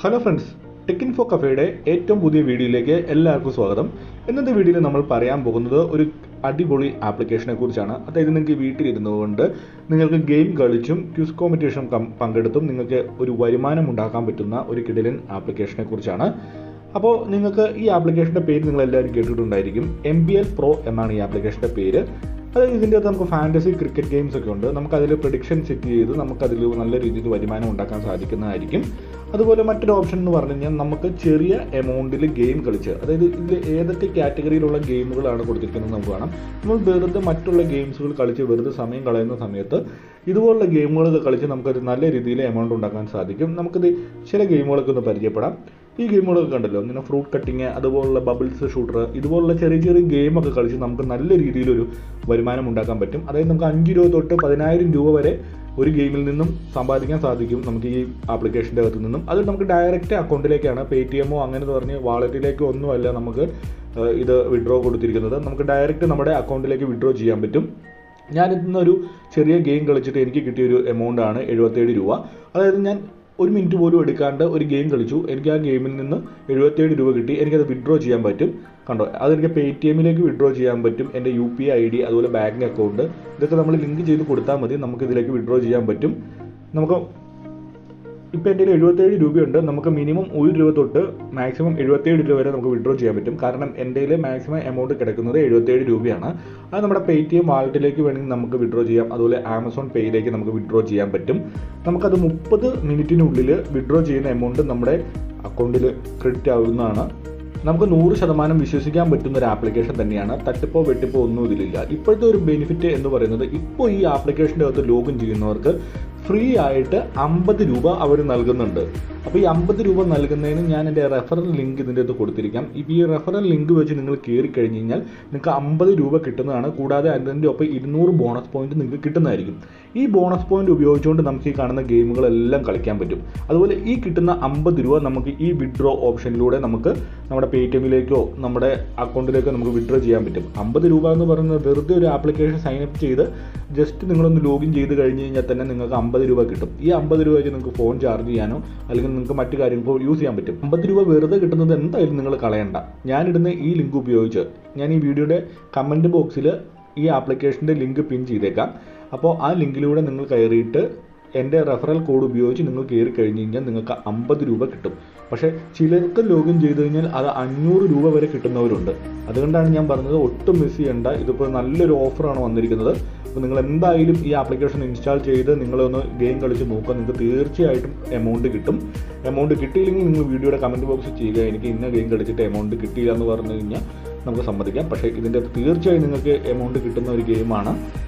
hello friends tech info കഫേയുടെ ഏറ്റവും പുതിയ വീഡിയോയിലേക്ക് എല്ലാവർക്കും സ്വാഗതം ഇന്നത്തെ വീഡിയോയിൽ നമ്മൾ പറയാൻ പോകുന്നത് ഒരു അടിപൊളി ആപ്ലിക്കേഷനെ കുറിച്ചാണ് അതായത് നിങ്ങൾക്ക് വീട്ടിലിരുന്നു കൊണ്ട് നിങ്ങൾക്ക് ഗെയിം കളിച്ചും ക്യൂസ് കോമ്പറ്റീഷൻ പങ്കെടുത്തും നിങ്ങൾക്ക് ഒരു വരുമാനം ഉണ്ടാക്കാൻ പറ്റുന്ന ഒരു കിടിലൻ ആപ്ലിക്കേഷനെ കുറിച്ചാണ് അപ്പോൾ നിങ്ങൾക്ക് ഈ ആപ്ലിക്കേഷൻ്റെ പേര് നിങ്ങൾ എല്ലാവരും കേട്ടിട്ടുണ്ടായിരിക്കും എം ബി എൽ പ്രോ എന്നാണ് ഈ ആപ്ലിക്കേഷൻ്റെ പേര് അത് ഇതിൻ്റെ അകത്ത് നമുക്ക് ഫാൻറ്റസി ക്രിക്കറ്റ് ഗെയിംസ് ഒക്കെ ഉണ്ട് നമുക്കതിൽ പ്രഡിക്ഷൻ സെറ്റ് ചെയ്ത് നമുക്കതിൽ നല്ല രീതിയിൽ വരുമാനം ഉണ്ടാക്കാൻ സാധിക്കുന്നതായിരിക്കും അതുപോലെ മറ്റൊരു ഓപ്ഷൻ എന്ന് പറഞ്ഞു കഴിഞ്ഞാൽ നമുക്ക് ചെറിയ എമൗണ്ടിൽ ഗെയിം കളിച്ച് അതായത് ഇതിൽ ഏതൊക്കെ കാറ്റഗറിയിലുള്ള ഗെയിമുകളാണ് കൊടുത്തിരിക്കുന്നത് നമുക്ക് കാണാം നമ്മൾ വെറുതെ മറ്റുള്ള ഗെയിംസുകൾ കളിച്ച് വെറുതെ സമയം കളയുന്ന സമയത്ത് ഇതുപോലുള്ള ഗെയിമുകളൊക്കെ കളിച്ച് നമുക്കൊരു നല്ല രീതിയിൽ എമൗണ്ട് ഉണ്ടാക്കാൻ സാധിക്കും നമുക്കിത് ചില ഗെയിമുകളൊക്കെ ഒന്ന് പരിചയപ്പെടാം ഈ ഗെയിമുകളൊക്കെ കണ്ടല്ലോ ഇങ്ങനെ ഫ്രൂട്ട് കട്ടിങ് അതുപോലുള്ള ബബിൾസ് ഷൂട്ടർ ഇതുപോലുള്ള ചെറിയ ചെറിയ ഗെയിമൊക്കെ കളിച്ച് നമുക്ക് നല്ല രീതിയിലൊരു വരുമാനം ഉണ്ടാക്കാൻ പറ്റും അതായത് നമുക്ക് അഞ്ച് രൂപ തൊട്ട് പതിനായിരം രൂപ വരെ ഒരു ഗെയിമിൽ നിന്നും സമ്പാദിക്കാൻ സാധിക്കും നമുക്ക് ഈ ആപ്ലിക്കേഷൻ്റെ അകത്ത് നിന്നും അത് നമുക്ക് ഡയറക്റ്റ് അക്കൗണ്ടിലേക്കാണ് പേ ടി എമ്മോ അങ്ങനെ പറഞ്ഞ് വാളറ്റിലേക്കോ ഒന്നുമല്ല നമുക്ക് ഇത് വിഡ്രോ കൊടുത്തിരിക്കുന്നത് നമുക്ക് ഡയറക്റ്റ് നമ്മുടെ അക്കൗണ്ടിലേക്ക് വിഡ്രോ ചെയ്യാൻ പറ്റും ഞാൻ ഇന്നൊരു ചെറിയ ഗെയിം കളിച്ചിട്ട് എനിക്ക് കിട്ടിയ ഒരു എമൗണ്ട് ആണ് എഴുപത്തേഴ് രൂപ അതായത് ഞാൻ ഒരു മിനിറ്റ് പോലും എടുക്കാണ്ട് ഒരു ഗെയിം കളിച്ചു എനിക്ക് ആ ഗെയിമിൽ നിന്ന് എഴുപത്തേഴ് രൂപ കിട്ടി എനിക്കത് വിഡ്രോ ചെയ്യാൻ പറ്റും കണ്ടോ അതെനിക്ക് പേ ടി എമ്മിലേക്ക് വിഡ്രോ ചെയ്യാൻ പറ്റും എൻ്റെ യു പി ഐ ഡി അതുപോലെ ബാങ്ക് അക്കൗണ്ട് ഇതൊക്കെ നമ്മൾ ലിങ്ക് ചെയ്ത് കൊടുത്താൽ മതി നമുക്ക് ഇതിലേക്ക് വിഡ്രോ ചെയ്യാൻ പറ്റും നമുക്ക് ഇപ്പോൾ എൻ്റെ കയ്യിൽ എഴുപത്തേഴ് രൂപയുണ്ട് നമുക്ക് മിനിമം ഒരു രൂപ തൊട്ട് മാക്സിമം എഴുപത്തേഴ് രൂപ വരെ നമുക്ക് വിഡ്രോ ചെയ്യാൻ പറ്റും കാരണം എൻ്റെ കയ്യിൽ മാക്സിമം എമൗണ്ട് കിടക്കുന്നത് എഴുപത്തേഴ് രൂപയാണ് അത് നമ്മുടെ പേ ടി എം വാലറ്റിലേക്ക് വേണമെങ്കിൽ നമുക്ക് വിഡ്രോ ചെയ്യാം അതുപോലെ ആമസോൺ പേയിലേക്ക് നമുക്ക് വിഡ്രോ ചെയ്യാൻ പറ്റും നമുക്കത് മുപ്പത് മിനിറ്റിനുള്ളിൽ വിഡ്രോ ചെയ്യുന്ന എമൗണ്ട് നമ്മുടെ അക്കൗണ്ടിൽ ക്രെഡിറ്റ് ആവുന്നതാണ് നമുക്ക് നൂറ് ശതമാനം വിശ്വസിക്കാൻ പറ്റുന്ന ഒരു ആപ്ലിക്കേഷൻ തന്നെയാണ് തട്ടിപ്പോ വെട്ടിപ്പോ ഒന്നും ഇതിലില്ല ഇപ്പോഴത്തെ ഒരു ബെനിഫിറ്റ് എന്ന് പറയുന്നത് ഇപ്പോൾ ഈ ആപ്ലിക്കേഷൻ്റെ അകത്ത് ലോഗിൻ ചെയ്യുന്നവർക്ക് ഫ്രീ ആയിട്ട് അമ്പത് രൂപ അവർ നൽകുന്നുണ്ട് അപ്പോൾ ഈ അമ്പത് രൂപ നൽകുന്നതിന് ഞാൻ എൻ്റെ റെഫറൽ ലിങ്ക് ഇതിൻ്റെ അകത്ത് കൊടുത്തിരിക്കാം ഇപ്പോൾ ഈ റെഫറൽ ലിങ്ക് വെച്ച് നിങ്ങൾ കയറി കഴിഞ്ഞ് കഴിഞ്ഞാൽ നിങ്ങൾക്ക് അമ്പത് രൂപ കിട്ടുന്നതാണ് കൂടാതെ അതിൻ്റെ ഒപ്പം ഇരുന്നൂറ് ബോണസ് പോയിന്റ് നിങ്ങൾക്ക് കിട്ടുന്നതായിരിക്കും ഈ ബോണസ് പോയിന്റ് ഉപയോഗിച്ചുകൊണ്ട് നമുക്ക് ഈ കാണുന്ന ഗെയിമുകളെല്ലാം കളിക്കാൻ പറ്റും അതുപോലെ ഈ കിട്ടുന്ന അമ്പത് രൂപ നമുക്ക് ഈ വിഡ്രോ ഓപ്ഷനിലൂടെ നമുക്ക് നമ്മുടെ പേ ടി എമ്മിലേക്കോ നമ്മുടെ അക്കൗണ്ടിലേക്കോ നമുക്ക് വിഡ്രോ ചെയ്യാൻ പറ്റും അമ്പത് രൂപ എന്ന് പറയുന്നത് വെറുതെ ഒരു ആപ്ലിക്കേഷൻ സൈൻ അപ്പ് ചെയ്ത് ജസ്റ്റ് നിങ്ങളൊന്ന് ലോഗിൻ ചെയ്ത് കഴിഞ്ഞ് കഴിഞ്ഞാൽ തന്നെ നിങ്ങൾക്ക് അമ്പത് രൂപ കിട്ടും ഈ അമ്പത് രൂപ വെച്ച് നിങ്ങൾക്ക് ഫോൺ ചാർജ് ചെയ്യാനോ അല്ലെങ്കിൽ നിങ്ങൾക്ക് മറ്റു കാര്യങ്ങൾക്കോ യൂസ് ചെയ്യാൻ പറ്റും അമ്പത് രൂപ വെറുതെ കിട്ടുന്നത് എന്തായാലും നിങ്ങൾ കളയണ്ട ഞാനിടുന്ന ഈ ലിങ്ക് ഉപയോഗിച്ച് ഞാൻ ഈ വീഡിയോയുടെ കമൻറ്റ് ബോക്സിൽ ഈ ആപ്ലിക്കേഷൻ്റെ ലിങ്ക് പിൻ ചെയ്തേക്കാം അപ്പോൾ ആ ലിങ്കിലൂടെ നിങ്ങൾ കയറിയിട്ട് എൻ്റെ റെഫറൽ കോഡ് ഉപയോഗിച്ച് നിങ്ങൾ കയറി കഴിഞ്ഞ് കഴിഞ്ഞാൽ നിങ്ങൾക്ക് അമ്പത് രൂപ കിട്ടും പക്ഷേ ചിലർക്ക് ലോഗിൻ ചെയ്ത് കഴിഞ്ഞാൽ അത് അഞ്ഞൂറ് രൂപ വരെ കിട്ടുന്നവരുണ്ട് അതുകൊണ്ടാണ് ഞാൻ പറഞ്ഞത് ഒട്ടും മിസ് ചെയ്യേണ്ട ഇതിപ്പോൾ നല്ലൊരു ഓഫറാണ് വന്നിരിക്കുന്നത് അപ്പോൾ നിങ്ങൾ എന്തായാലും ഈ ആപ്ലിക്കേഷൻ ഇൻസ്റ്റാൾ ചെയ്ത് നിങ്ങളൊന്ന് ഗെയിം കളിച്ച് നോക്കുക നിങ്ങൾക്ക് തീർച്ചയായിട്ടും എമൗണ്ട് കിട്ടും എമൗണ്ട് കിട്ടിയില്ലെങ്കിൽ നിങ്ങൾ വീഡിയോയുടെ കമൻറ്റ് ബോക്സിൽ ചെയ്യുക എനിക്ക് ഇന്ന ഗെയിം കളിച്ചിട്ട് എമൗണ്ട് കിട്ടിയില്ല എന്ന് പറഞ്ഞു കഴിഞ്ഞാൽ നമുക്ക് സമ്മതിക്കാം പക്ഷേ ഇതിൻ്റെ തീർച്ചയായും നിങ്ങൾക്ക് എമൗണ്ട് കിട്ടുന്ന ഒരു ഗെയിമാണ്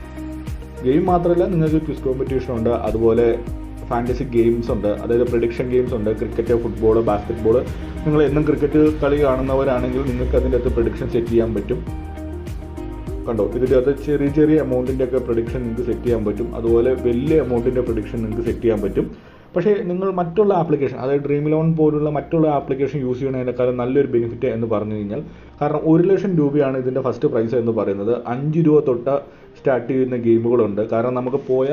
ഗെയിം മാത്രമല്ല നിങ്ങൾക്ക് ക്വിസ് കോമ്പറ്റീഷൻ ഉണ്ട് അതുപോലെ ഫാൻറ്റസി ഗെയിംസ് ഉണ്ട് അതായത് പ്രഡിക്ഷൻ ഗെയിംസ് ഉണ്ട് ക്രിക്കറ്റ് ഫുട്ബോൾ ബാസ്കറ്റ് നിങ്ങൾ എന്നും ക്രിക്കറ്റ് കളി കാണുന്നവരാണെങ്കിൽ നിങ്ങൾക്ക് അതിൻ്റെ അകത്ത് പ്രഡിക്ഷൻ സെറ്റ് ചെയ്യാൻ പറ്റും കണ്ടോ ഇതിൻ്റെ അകത്ത് ചെറിയ ചെറിയ എമൗണ്ടിൻ്റെ ഒക്കെ പ്രഡിക്ഷൻ നിങ്ങൾക്ക് സെറ്റ് ചെയ്യാൻ പറ്റും അതുപോലെ വലിയ എമൗണ്ടിൻ്റെ പ്രഡിക്ഷൻ നിങ്ങൾക്ക് സെറ്റ് ചെയ്യാൻ പറ്റും പക്ഷേ നിങ്ങൾ മറ്റുള്ള ആപ്ലിക്കേഷൻ അതായത് ഡ്രീം ലോൺ പോലുള്ള മറ്റുള്ള ആപ്ലിക്കേഷൻ യൂസ് ചെയ്യുന്നതിനേക്കാളും നല്ലൊരു ബെനിഫിറ്റ് എന്ന് പറഞ്ഞു കഴിഞ്ഞാൽ കാരണം ഒരു ലക്ഷം രൂപയാണ് ഇതിൻ്റെ ഫസ്റ്റ് പ്രൈസ് എന്ന് പറയുന്നത് അഞ്ച് രൂപ തൊട്ട് സ്റ്റാർട്ട് ചെയ്യുന്ന ഗെയിമുകളുണ്ട് കാരണം നമുക്ക് പോയ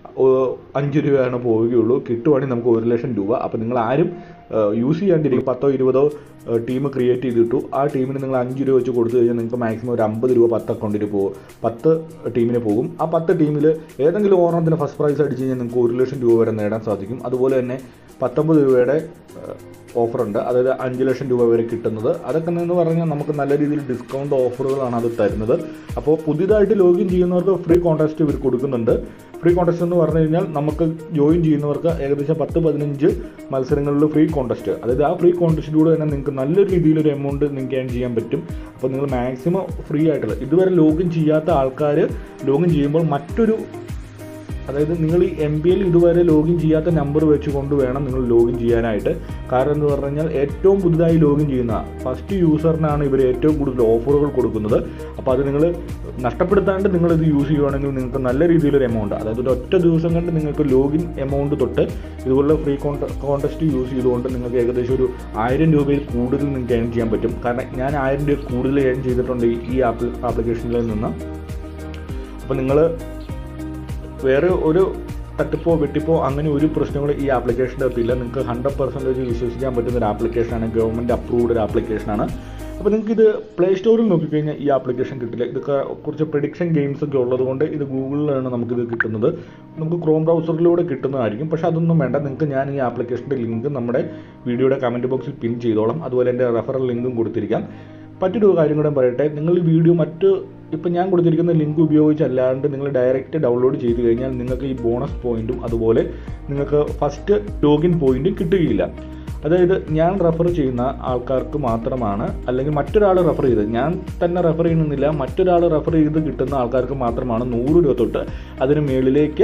അഞ്ച് രൂപയാണ് പോവുകയുള്ളൂ കിട്ടുവാണെങ്കിൽ നമുക്ക് ഒരു ലക്ഷം രൂപ അപ്പോൾ നിങ്ങൾ ആരും യൂസ് ചെയ്യാണ്ടിരിക്കും പത്തോ ഇരുപതോ ടീം ക്രിയേറ്റ് ചെയ്തിട്ടു ആ ടീമിന് നിങ്ങൾ അഞ്ച് രൂപ വെച്ച് കൊടുത്തു കഴിഞ്ഞാൽ നിങ്ങൾക്ക് മാക്സിമം ഒരു അമ്പത് രൂപ പത്ത് അക്കൗണ്ടിൽ പോകും പത്ത് ടീമിന് പോകും ആ പത്ത് ടീമിൽ ഏതെങ്കിലും ഓർണത്തിന് ഫസ്റ്റ് പ്രൈസ് അടിച്ച് കഴിഞ്ഞാൽ നിങ്ങൾക്ക് ഒരു ലക്ഷം രൂപ വരെ നേടാൻ സാധിക്കും അതുപോലെ തന്നെ പത്തൊമ്പത് രൂപയുടെ ഓഫറുണ്ട് അതായത് അഞ്ച് ലക്ഷം രൂപ വരെ കിട്ടുന്നത് അതൊക്കെ എന്ന് പറഞ്ഞാൽ നമുക്ക് നല്ല രീതിയിൽ ഡിസ്കൗണ്ട് ഓഫറുകളാണ് അത് തരുന്നത് അപ്പോൾ പുതിയതായിട്ട് ലോഗിൻ ചെയ്യുന്നവർക്ക് ഫ്രീ കോൺടാസ്റ്റ് ഇവർ കൊടുക്കുന്നുണ്ട് ഫ്രീ കോൺടെസ്റ്റ് എന്ന് പറഞ്ഞു കഴിഞ്ഞാൽ നമുക്ക് ജോയിൻ ചെയ്യുന്നവർക്ക് ഏകദേശം പത്ത് പതിനഞ്ച് മത്സരങ്ങളിൽ ഫ്രീ കോൺടെസ്റ്റ് അതായത് ആ ഫ്രീ കോൺടെസ്റ്റിലൂടെ തന്നെ നിങ്ങൾക്ക് നല്ലൊരു രീതിയിലൊരു എമൗണ്ട് നിങ്ങൾക്ക് ഏൺ ചെയ്യാൻ പറ്റും അപ്പോൾ നിങ്ങൾ മാക്സിമം ഫ്രീ ആയിട്ടുള്ള ഇതുവരെ ലോഗിൻ ചെയ്യാത്ത ആൾക്കാർ ലോഗിൻ ചെയ്യുമ്പോൾ മറ്റൊരു അതായത് നിങ്ങൾ ഈ എം ബി എൽ ഇതുവരെ ലോഗിൻ ചെയ്യാത്ത നമ്പർ വെച്ചുകൊണ്ട് വേണം നിങ്ങൾ ലോഗിൻ ചെയ്യാനായിട്ട് കാരണം എന്ന് പറഞ്ഞു കഴിഞ്ഞാൽ ഏറ്റവും പുതുതായി ലോഗിൻ ചെയ്യുന്ന ഫസ്റ്റ് യൂസറിനാണ് ഇവർ ഏറ്റവും കൂടുതൽ ഓഫറുകൾ കൊടുക്കുന്നത് അപ്പോൾ അത് നിങ്ങൾ നഷ്ടപ്പെടുത്താണ്ട് നിങ്ങൾ ഇത് യൂസ് ചെയ്യുവാണെങ്കിൽ നിങ്ങൾക്ക് നല്ല രീതിയിലൊരു എമൗണ്ട് അതായത് ഒരു ഒറ്റ ദിവസം കൊണ്ട് നിങ്ങൾക്ക് ലോഗിൻ എമൗണ്ട് തൊട്ട് ഇതുപോലുള്ള ഫ്രീ കോൺടെസ്റ്റ് യൂസ് ചെയ്തുകൊണ്ട് നിങ്ങൾക്ക് ഏകദേശം ഒരു ആയിരം രൂപയിൽ കൂടുതൽ നിങ്ങൾക്ക് ഏൺ ചെയ്യാൻ പറ്റും കാരണം ഞാൻ ആയിരം രൂപ കൂടുതൽ ഏൺ ചെയ്തിട്ടുണ്ട് ഈ ആപ്പ് ആപ്ലിക്കേഷനിൽ നിന്ന് അപ്പോൾ നിങ്ങൾ വേറെ ഒരു തട്ടിപ്പോ വെട്ടിപ്പോ അങ്ങനെ ഒരു പ്രശ്നങ്ങളും ഈ ആപ്ലിക്കേഷൻ്റെ അകത്തില്ല നിങ്ങൾക്ക് ഹൺഡ്രഡ് പെർസെൻറ്റേജ് വിശ്വസിക്കാൻ പറ്റുന്ന ഒരു ആപ്ലിക്കേഷനാണ് ഗവൺമെൻറ് അപ്രൂവ്ഡ് ഒരു ആപ്ലിക്കേഷനാണ് അപ്പോൾ നിങ്ങൾക്ക് ഇത് പ്ലേ സ്റ്റോറിൽ നോക്കിക്കഴിഞ്ഞാൽ ഈ ആപ്ലിക്കേഷൻ കിട്ടില്ല ഇതൊക്കെ കുറച്ച് പ്രഡിക്ഷൻ ഗെയിംസ് ഒക്കെ ഉള്ളതുകൊണ്ട് ഇത് ഗൂഗിളിലാണ് നമുക്കിത് കിട്ടുന്നത് നമുക്ക് ക്രോം ബ്രൗസറിലൂടെ കിട്ടുന്നതായിരിക്കും പക്ഷേ അതൊന്നും വേണ്ട നിങ്ങൾക്ക് ഞാൻ ഈ ആപ്ലിക്കേഷൻ്റെ ലിങ്ക് നമ്മുടെ വീഡിയോയുടെ കമൻറ്റ് ബോക്സിൽ പിൻ ചെയ്തോളാം അതുപോലെ എൻ്റെ റെഫറൽ ലിങ്കും കൊടുത്തിരിക്കാം മറ്റൊരു കാര്യം കൂടെ പറയട്ടെ നിങ്ങൾ ഈ വീഡിയോ മറ്റ് ഇപ്പം ഞാൻ കൊടുത്തിരിക്കുന്ന ലിങ്ക് ഉപയോഗിച്ചല്ലാണ്ട് നിങ്ങൾ ഡയറക്റ്റ് ഡൗൺലോഡ് ചെയ്ത് കഴിഞ്ഞാൽ നിങ്ങൾക്ക് ഈ ബോണസ് പോയിന്റും അതുപോലെ നിങ്ങൾക്ക് ഫസ്റ്റ് ലോഗിൻ പോയിന്റും കിട്ടുകയില്ല അതായത് ഞാൻ റെഫർ ചെയ്യുന്ന ആൾക്കാർക്ക് മാത്രമാണ് അല്ലെങ്കിൽ മറ്റൊരാൾ റെഫർ ചെയ്ത് ഞാൻ തന്നെ റെഫർ ചെയ്യുന്നില്ല മറ്റൊരാൾ റെഫർ ചെയ്ത് കിട്ടുന്ന ആൾക്കാർക്ക് മാത്രമാണ് നൂറ് രൂപ തൊട്ട് അതിന് മേളിലേക്ക്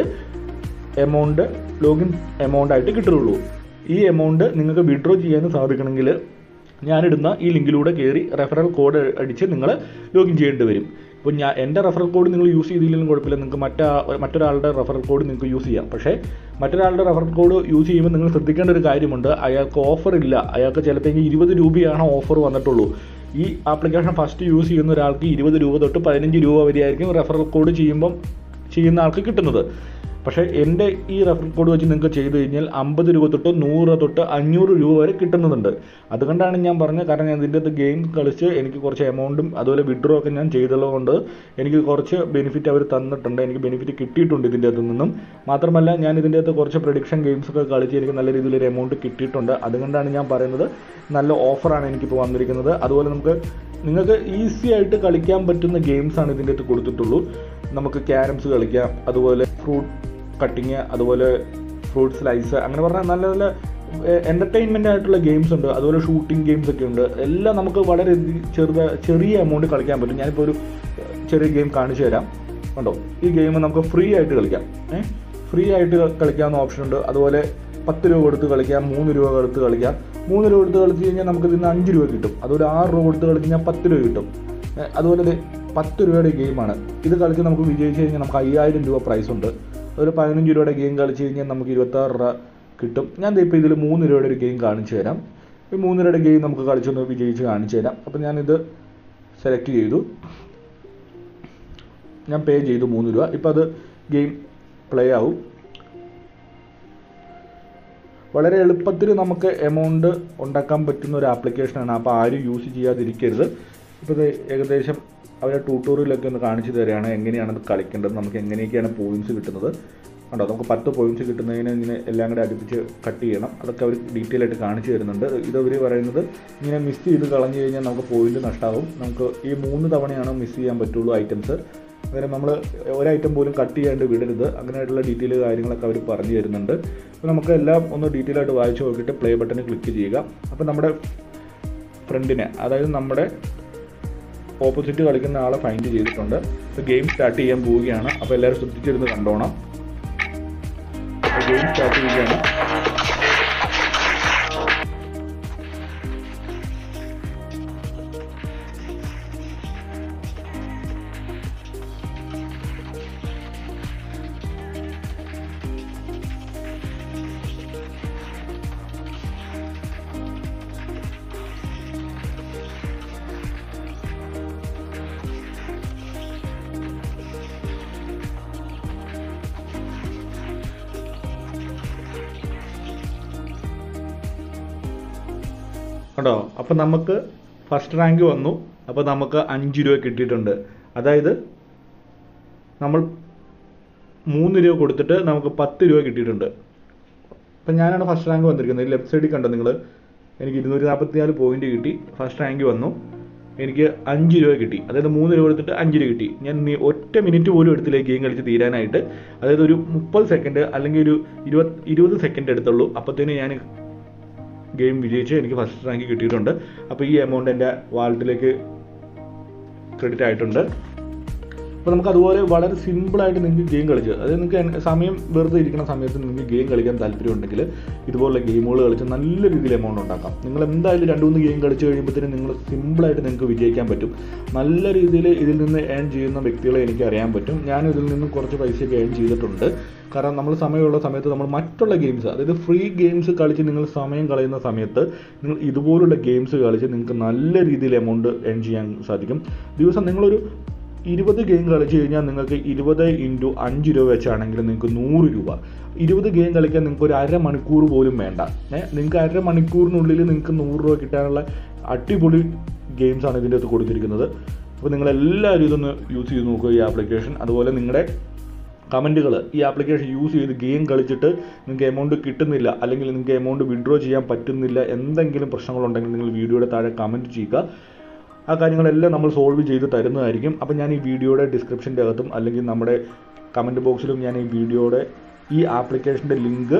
എമൗണ്ട് ലോഗിൻ എമൗണ്ട് ആയിട്ട് കിട്ടുള്ളൂ ഈ എമൗണ്ട് നിങ്ങൾക്ക് വിഡ്രോ ചെയ്യാൻ സാധിക്കണമെങ്കിൽ ഞാനിടുന്ന ഈ ലിങ്കിലൂടെ കയറി റെഫറൽ കോഡ് അടിച്ച് നിങ്ങൾ ലോഗിൻ ചെയ്യേണ്ടി വരും ഇപ്പോൾ ഞാൻ എൻ്റെ റെഫറൽ കോഡ് നിങ്ങൾ യൂസ് ചെയ്തില്ലെങ്കിലും കുഴപ്പമില്ല നിങ്ങൾക്ക് മറ്റാ മറ്റൊരാളുടെ റെഫറൽ കോഡ് നിങ്ങൾക്ക് യൂസ് ചെയ്യാം പക്ഷേ മറ്റൊരാളുടെ റെഫറൽ കോഡ് യൂസ് ചെയ്യുമ്പോൾ നിങ്ങൾ ശ്രദ്ധിക്കേണ്ട ഒരു കാര്യമുണ്ട് അയാൾക്ക് ഓഫർ ഇല്ല അയാൾക്ക് ചിലപ്പോൾ ഇരുപത് രൂപയാണ് ഓഫർ വന്നിട്ടുള്ളൂ ഈ ആപ്ലിക്കേഷൻ ഫസ്റ്റ് യൂസ് ചെയ്യുന്ന ഒരാൾക്ക് ഇരുപത് രൂപ തൊട്ട് പതിനഞ്ച് രൂപ വരെയായിരിക്കും റെഫറൽ കോഡ് ചെയ്യുമ്പം ചെയ്യുന്ന ആൾക്ക് കിട്ടുന്നത് പക്ഷേ എൻ്റെ ഈ റെഫറൽ കോഡ് വെച്ച് നിങ്ങൾക്ക് ചെയ്ത് കഴിഞ്ഞാൽ അമ്പത് രൂപ തൊട്ട് നൂറ് രൂപ തൊട്ട് അഞ്ഞൂറ് രൂപ വരെ കിട്ടുന്നുണ്ട് അതുകൊണ്ടാണ് ഞാൻ പറഞ്ഞത് കാരണം ഞാൻ ഇതിൻ്റെ അകത്ത് ഗെയിം കളിച്ച് എനിക്ക് കുറച്ച് എമൗണ്ടും അതുപോലെ വിഡ്രോ ഒക്കെ ഞാൻ ചെയ്തുള്ളതുകൊണ്ട് എനിക്ക് കുറച്ച് ബെനിഫിറ്റ് അവർ തന്നിട്ടുണ്ട് എനിക്ക് ബെനിഫിറ്റ് കിട്ടിയിട്ടുണ്ട് ഇതിൻ്റെ അകത്ത് നിന്നും മാത്രമല്ല ഞാൻ ഇതിൻ്റെ അകത്ത് കുറച്ച് പ്രഡിക്ഷൻ ഗെയിംസ് ഒക്കെ കളിച്ച് എനിക്ക് നല്ല രീതിയിലൊരു എമൗണ്ട് കിട്ടിയിട്ടുണ്ട് അതുകൊണ്ടാണ് ഞാൻ പറയുന്നത് നല്ല ഓഫറാണ് എനിക്കിപ്പോൾ വന്നിരിക്കുന്നത് അതുപോലെ നമുക്ക് നിങ്ങൾക്ക് ഈസി ആയിട്ട് കളിക്കാൻ പറ്റുന്ന ഗെയിംസാണ് ഇതിൻ്റെ അകത്ത് കൊടുത്തിട്ടുള്ളൂ നമുക്ക് ക്യാരംസ് കളിക്കാം അതുപോലെ ഫ്രൂട്ട് കട്ടിങ് അതുപോലെ ഫ്രൂട്ട് സ്ലൈസ് അങ്ങനെ പറഞ്ഞാൽ നല്ല നല്ല എൻ്റർടൈൻമെൻ്റ് ആയിട്ടുള്ള ഗെയിംസ് ഉണ്ട് അതുപോലെ ഷൂട്ടിംഗ് ഗെയിംസ് ഒക്കെ ഉണ്ട് എല്ലാം നമുക്ക് വളരെ ചെറുത ചെറിയ എമൗണ്ട് കളിക്കാൻ പറ്റും ഞാനിപ്പോൾ ഒരു ചെറിയ ഗെയിം കാണിച്ചു തരാം കണ്ടോ ഈ ഗെയിം നമുക്ക് ഫ്രീ ആയിട്ട് കളിക്കാം ഏഹ് ഫ്രീ ആയിട്ട് കളിക്കാവുന്ന ഓപ്ഷൻ ഉണ്ട് അതുപോലെ പത്ത് രൂപ കൊടുത്ത് കളിക്കാം മൂന്ന് രൂപ കൊടുത്ത് കളിക്കാം മൂന്ന് രൂപ കൊടുത്ത് കളിച്ച് കഴിഞ്ഞാൽ നമുക്ക് ഇതിന് അഞ്ച് രൂപ കിട്ടും അതുപോലെ ആറ് രൂപ കൊടുത്ത് കളിച്ച് കഴിഞ്ഞാൽ പത്ത് രൂപ കിട്ടും ഏഹ് അതുപോലെ ഇത് പത്ത് രൂപയുടെ ഗെയിമാണ് ഇത് കളിച്ച് നമുക്ക് വിജയിച്ച് കഴിഞ്ഞാൽ നമുക്ക് അയ്യായിരം രൂപ പ്രൈസ് ഉണ്ട് ഒരു പതിനഞ്ച് രൂപയുടെ ഗെയിം കളിച്ച് കഴിഞ്ഞാൽ നമുക്ക് ഇരുപത്താറ് രൂപ കിട്ടും ഞാൻ ദേ ഇപ്പോൾ ഇതിൽ മൂന്ന് രൂപയുടെ ഒരു ഗെയിം കാണിച്ചു തരാം ഈ മൂന്ന് രൂപയുടെ ഗെയിം നമുക്ക് കളിച്ചൊന്ന് വിജയിച്ച് കാണിച്ചു തരാം അപ്പോൾ ഞാനിത് സെലക്ട് ചെയ്തു ഞാൻ പേ ചെയ്തു മൂന്ന് രൂപ ഇപ്പോൾ അത് ഗെയിം പ്ലേ ആവും വളരെ എളുപ്പത്തിൽ നമുക്ക് എമൗണ്ട് ഉണ്ടാക്കാൻ പറ്റുന്ന ഒരു ആപ്ലിക്കേഷനാണ് അപ്പോൾ ആരും യൂസ് ചെയ്യാതിരിക്കരുത് ഇപ്പോൾ ഇത് ഏകദേശം അവരെ ട്യൂട്ടോറിയലൊക്കെ ഒന്ന് കാണിച്ചു തരികയാണ് എങ്ങനെയാണ് ഇത് കളിക്കേണ്ടത് നമുക്ക് എങ്ങനെയൊക്കെയാണ് പോയിന്റ്സ് കിട്ടുന്നത് കണ്ടോ നമുക്ക് പത്ത് പോയിന്റ്സ് കിട്ടുന്നതിന് ഇങ്ങനെ എല്ലാം കൂടെ അടുപ്പിച്ച് കട്ട് ചെയ്യണം അതൊക്കെ അവർ ഡീറ്റെയിൽ ആയിട്ട് കാണിച്ചു തരുന്നുണ്ട് ഇത് അവർ പറയുന്നത് ഇങ്ങനെ മിസ് ചെയ്ത് കളഞ്ഞു കഴിഞ്ഞാൽ നമുക്ക് പോയിന്റ് നഷ്ടമാവും നമുക്ക് ഈ മൂന്ന് തവണയാണ് മിസ് ചെയ്യാൻ പറ്റുള്ളൂ ഐറ്റംസ് അന്നേരം നമ്മൾ ഒരു ഐറ്റം പോലും കട്ട് ചെയ്യാണ്ട് വിടരുത് അങ്ങനെയായിട്ടുള്ള ഡീറ്റെയിൽ കാര്യങ്ങളൊക്കെ അവർ പറഞ്ഞു തരുന്നുണ്ട് അപ്പോൾ നമുക്ക് എല്ലാം ഒന്ന് ഡീറ്റെയിൽ ആയിട്ട് വായിച്ച് നോക്കിയിട്ട് പ്ലേ ബട്ടണിൽ ക്ലിക്ക് ചെയ്യുക അപ്പോൾ നമ്മുടെ ഫ്രണ്ടിനെ അതായത് നമ്മുടെ ഓപ്പോസിറ്റ് കളിക്കുന്ന ആളെ ഫൈൻഡ് ചെയ്തിട്ടുണ്ട് ഇപ്പോൾ ഗെയിം സ്റ്റാർട്ട് ചെയ്യാൻ പോവുകയാണ് അപ്പോൾ എല്ലാവരും ശ്രദ്ധിച്ചിരുന്ന് കണ്ടോണം ഗെയിം സ്റ്റാർട്ട് ചെയ്യുകയാണ് കണ്ടോ അപ്പോൾ നമുക്ക് ഫസ്റ്റ് റാങ്ക് വന്നു അപ്പോൾ നമുക്ക് അഞ്ച് രൂപ കിട്ടിയിട്ടുണ്ട് അതായത് നമ്മൾ മൂന്ന് രൂപ കൊടുത്തിട്ട് നമുക്ക് പത്ത് രൂപ കിട്ടിയിട്ടുണ്ട് അപ്പം ഞാനാണ് ഫസ്റ്റ് റാങ്ക് വന്നിരിക്കുന്നത് ലെഫ്റ്റ് സൈഡിൽ കണ്ടോ നിങ്ങൾ എനിക്ക് ഇരുന്നൂറ്റി നാൽപ്പത്തി നാല് പോയിന്റ് കിട്ടി ഫസ്റ്റ് റാങ്ക് വന്നു എനിക്ക് അഞ്ച് രൂപ കിട്ടി അതായത് മൂന്ന് രൂപ കൊടുത്തിട്ട് അഞ്ച് രൂപ കിട്ടി ഞാൻ നി- ഒറ്റ മിനിറ്റ് പോലും എടുത്തില്ല ഗെയിം കളിച്ച് തീരാനായിട്ട് അതായത് ഒരു മുപ്പത് സെക്കൻഡ് അല്ലെങ്കിൽ ഒരു ഇരുപത് ഇരുപത് സെക്കൻഡ് എടുത്തുള്ളൂ അപ്പോഴത്തേന് ഞാൻ ഗെയിം വിജയിച്ച് എനിക്ക് ഫസ്റ്റ് റാങ്ക് കിട്ടിയിട്ടുണ്ട് അപ്പോൾ ഈ എമൗണ്ട് എൻ്റെ വാലറ്റിലേക്ക് ക്രെഡിറ്റ് ആയിട്ടുണ്ട് അപ്പോൾ നമുക്ക് അതുപോലെ വളരെ സിമ്പിളായിട്ട് നിങ്ങൾക്ക് ഗെയിം കളിച്ച് അതായത് നിങ്ങൾക്ക് എൻ- സമയം വെറുതെ ഇരിക്കുന്ന സമയത്ത് നിങ്ങൾക്ക് ഗെയിം കളിക്കാൻ താല്പര്യമുണ്ടെങ്കിൽ ഇതുപോലുള്ള ഗെയിമുകൾ കളിച്ച് നല്ല രീതിയിൽ എമൗണ്ട് ഉണ്ടാക്കാം നിങ്ങൾ എന്തായാലും രണ്ട് മൂന്ന് ഗെയിം കളിച്ച് കഴിയുമ്പോഴത്തേനും നിങ്ങൾ സിമ്പിളായിട്ട് നിങ്ങൾക്ക് വിജയിക്കാൻ പറ്റും നല്ല രീതിയിൽ ഇതിൽ നിന്ന് ഏൺ ചെയ്യുന്ന വ്യക്തികളെ എനിക്ക് അറിയാൻ പറ്റും ഞാൻ ഇതിൽ നിന്നും കുറച്ച് പൈസയൊക്കെ ഏൺ ചെയ്തിട്ടുണ്ട് കാരണം നമ്മൾ സമയമുള്ള സമയത്ത് നമ്മൾ മറ്റുള്ള ഗെയിംസ് അതായത് ഫ്രീ ഗെയിംസ് കളിച്ച് നിങ്ങൾ സമയം കളയുന്ന സമയത്ത് നിങ്ങൾ ഇതുപോലുള്ള ഗെയിംസ് കളിച്ച് നിങ്ങൾക്ക് നല്ല രീതിയിൽ എമൗണ്ട് ഏൺ ചെയ്യാൻ സാധിക്കും ദിവസം നിങ്ങളൊരു ഇരുപത് ഗെയിം കളിച്ച് കഴിഞ്ഞാൽ നിങ്ങൾക്ക് ഇരുപത് ഇൻറ്റു അഞ്ച് രൂപ വെച്ചാണെങ്കിൽ നിങ്ങൾക്ക് നൂറ് രൂപ ഇരുപത് ഗെയിം കളിക്കാൻ നിങ്ങൾക്ക് ഒരു അരമണിക്കൂർ പോലും വേണ്ട ഏഹ് നിങ്ങൾക്ക് അരമണിക്കൂറിനുള്ളിൽ നിങ്ങൾക്ക് നൂറ് രൂപ കിട്ടാനുള്ള അടിപൊളി ഗെയിംസാണ് ഇതിൻ്റെ അകത്ത് കൊടുത്തിരിക്കുന്നത് അപ്പോൾ നിങ്ങളെല്ലാവരും ഇതൊന്ന് യൂസ് ചെയ്ത് നോക്കുക ഈ ആപ്ലിക്കേഷൻ അതുപോലെ നിങ്ങളുടെ കമൻറ്റുകൾ ഈ ആപ്ലിക്കേഷൻ യൂസ് ചെയ്ത് ഗെയിം കളിച്ചിട്ട് നിങ്ങൾക്ക് എമൗണ്ട് കിട്ടുന്നില്ല അല്ലെങ്കിൽ നിങ്ങൾക്ക് എമൗണ്ട് വിഡ്രോ ചെയ്യാൻ പറ്റുന്നില്ല എന്തെങ്കിലും പ്രശ്നങ്ങളുണ്ടെങ്കിൽ നിങ്ങൾ വീഡിയോയുടെ താഴെ കമൻറ്റ് ചെയ്യുക ആ കാര്യങ്ങളെല്ലാം നമ്മൾ സോൾവ് ചെയ്ത് തരുന്നതായിരിക്കും അപ്പോൾ ഞാൻ ഈ വീഡിയോയുടെ ഡിസ്ക്രിപ്ഷൻ്റെ അകത്തും അല്ലെങ്കിൽ നമ്മുടെ കമൻറ്റ് ബോക്സിലും ഞാൻ ഈ വീഡിയോയുടെ ഈ ആപ്ലിക്കേഷൻ്റെ ലിങ്ക്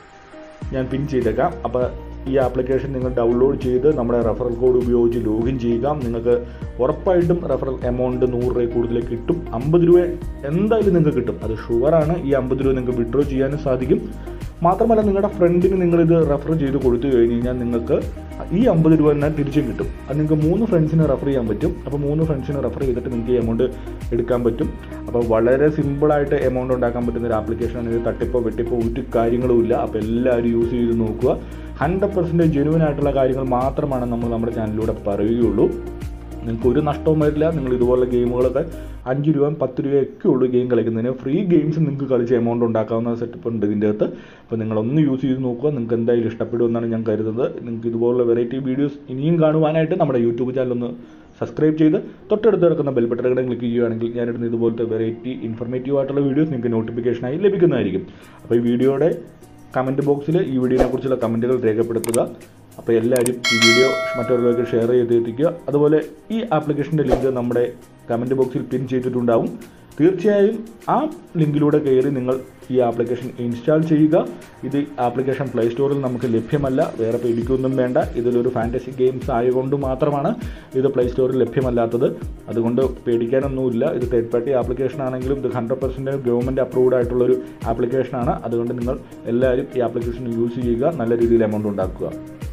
ഞാൻ പിൻ ചെയ്തേക്കാം അപ്പോൾ ഈ ആപ്ലിക്കേഷൻ നിങ്ങൾ ഡൗൺലോഡ് ചെയ്ത് നമ്മുടെ റെഫറൽ കോഡ് ഉപയോഗിച്ച് ലോഗിൻ ചെയ്യുക നിങ്ങൾക്ക് ഉറപ്പായിട്ടും റെഫറൽ എമൗണ്ട് നൂറ് രൂപ കൂടുതൽ കിട്ടും അമ്പത് രൂപ എന്തായാലും നിങ്ങൾക്ക് കിട്ടും അത് ഷുവറാണ് ഈ അമ്പത് രൂപ നിങ്ങൾക്ക് വിഡ്രോ ചെയ്യാനും സാധിക്കും മാത്രമല്ല നിങ്ങളുടെ ഫ്രണ്ടിന് നിങ്ങളിത് റെഫർ ചെയ്ത് കൊടുത്തു കഴിഞ്ഞ് കഴിഞ്ഞാൽ നിങ്ങൾക്ക് ഈ അമ്പത് രൂപ തന്നെ തിരിച്ചും കിട്ടും അത് നിങ്ങൾക്ക് മൂന്ന് ഫ്രണ്ട്സിന് റെഫർ ചെയ്യാൻ പറ്റും അപ്പോൾ മൂന്ന് ഫ്രണ്ട്സിന് റെഫർ ചെയ്തിട്ട് നിങ്ങൾക്ക് ഈ എമൗണ്ട് എടുക്കാൻ പറ്റും അപ്പോൾ വളരെ സിമ്പിളായിട്ട് എമൗണ്ട് ഉണ്ടാക്കാൻ പറ്റുന്ന ഒരു ആപ്ലിക്കേഷനാണ് ഇത് തട്ടിപ്പോ വെട്ടിപ്പോ ഒരു കാര്യങ്ങളും ഇല്ല അപ്പോൾ എല്ലാവരും യൂസ് ചെയ്ത് നോക്കുക ഹൺഡ്രഡ് പെർസെൻറ്റേജ് ജെനുവൻ ആയിട്ടുള്ള കാര്യങ്ങൾ മാത്രമാണ് നമ്മൾ നമ്മുടെ ചാനലിലൂടെ പറയുകയുള്ളൂ നിങ്ങൾക്ക് ഒരു നഷ്ടവും വരില്ല നിങ്ങൾ ഇതുപോലുള്ള ഗെയിമുകളൊക്കെ അഞ്ച് രൂപ പത്ത് രൂപയൊക്കെ ഉള്ളൂ ഗെയിം കളിക്കുന്നതിന് ഫ്രീ ഗെയിംസ് നിങ്ങൾക്ക് കളിച്ച് എമൗണ്ട് ഉണ്ടാക്കാവുന്ന സെറ്റപ്പ് ഉണ്ട് ഇതിൻ്റെ അകത്ത് അപ്പോൾ നിങ്ങളൊന്ന് യൂസ് ചെയ്ത് നോക്കുക നിങ്ങൾക്ക് എന്തായാലും ഇഷ്ടപ്പെടുമെന്നാണ് ഞാൻ കരുതുന്നത് നിങ്ങൾക്ക് ഇതുപോലുള്ള വെറൈറ്റി വീഡിയോസ് ഇനിയും കാണുവാനായിട്ട് നമ്മുടെ യൂട്യൂബ് ചാനൽ ഒന്ന് സബ്സ്ക്രൈബ് ചെയ്ത് തൊട്ടടുത്ത് കിടക്കുന്ന ബെൽ ബട്ടൺ ക്ലിക്ക് ചെയ്യുകയാണെങ്കിൽ ഞാനിടുന്ന ഇതുപോലത്തെ വെറൈറ്റി ഇൻഫർമേറ്റീവ് ആയിട്ടുള്ള വീഡിയോസ് നിങ്ങൾക്ക് നോട്ടിഫിക്കേഷനായി ലഭിക്കുന്നതായിരിക്കും അപ്പോൾ ഈ വീഡിയോയുടെ കമൻറ്റ് ബോക്സിൽ ഈ വീഡിയോനെ കുറിച്ചുള്ള കമൻറ്റുകൾ രേഖപ്പെടുത്തുക അപ്പോൾ എല്ലാവരും ഈ വീഡിയോ മറ്റുള്ളവർക്ക് ഷെയർ ചെയ്ത് എത്തിക്കുക അതുപോലെ ഈ ആപ്ലിക്കേഷൻ്റെ ലിങ്ക് നമ്മുടെ കമൻറ്റ് ബോക്സിൽ പിൻ ചെയ്തിട്ടുണ്ടാവും തീർച്ചയായും ആ ലിങ്കിലൂടെ കയറി നിങ്ങൾ ഈ ആപ്ലിക്കേഷൻ ഇൻസ്റ്റാൾ ചെയ്യുക ഇത് ആപ്ലിക്കേഷൻ പ്ലേ സ്റ്റോറിൽ നമുക്ക് ലഭ്യമല്ല വേറെ പേടിക്കൊന്നും വേണ്ട ഇതിലൊരു ഫാൻറ്റസി ഗെയിംസ് ആയതുകൊണ്ട് മാത്രമാണ് ഇത് പ്ലേ സ്റ്റോറിൽ ലഭ്യമല്ലാത്തത് അതുകൊണ്ട് പേടിക്കാനൊന്നുമില്ല ഇത് തേർഡ് പാർട്ടി ആപ്ലിക്കേഷൻ ആണെങ്കിലും ഇത് ഹൺഡ്രഡ് പെർസെൻറ്റ് ഗവൺമെൻറ് അപ്രൂവ്ഡ് ആയിട്ടുള്ളൊരു ആപ്ലിക്കേഷനാണ് അതുകൊണ്ട് നിങ്ങൾ എല്ലാവരും ഈ ആപ്ലിക്കേഷൻ യൂസ് ചെയ്യുക നല്ല രീതിയിൽ എമൗണ്ട് ഉണ്ടാക്കുക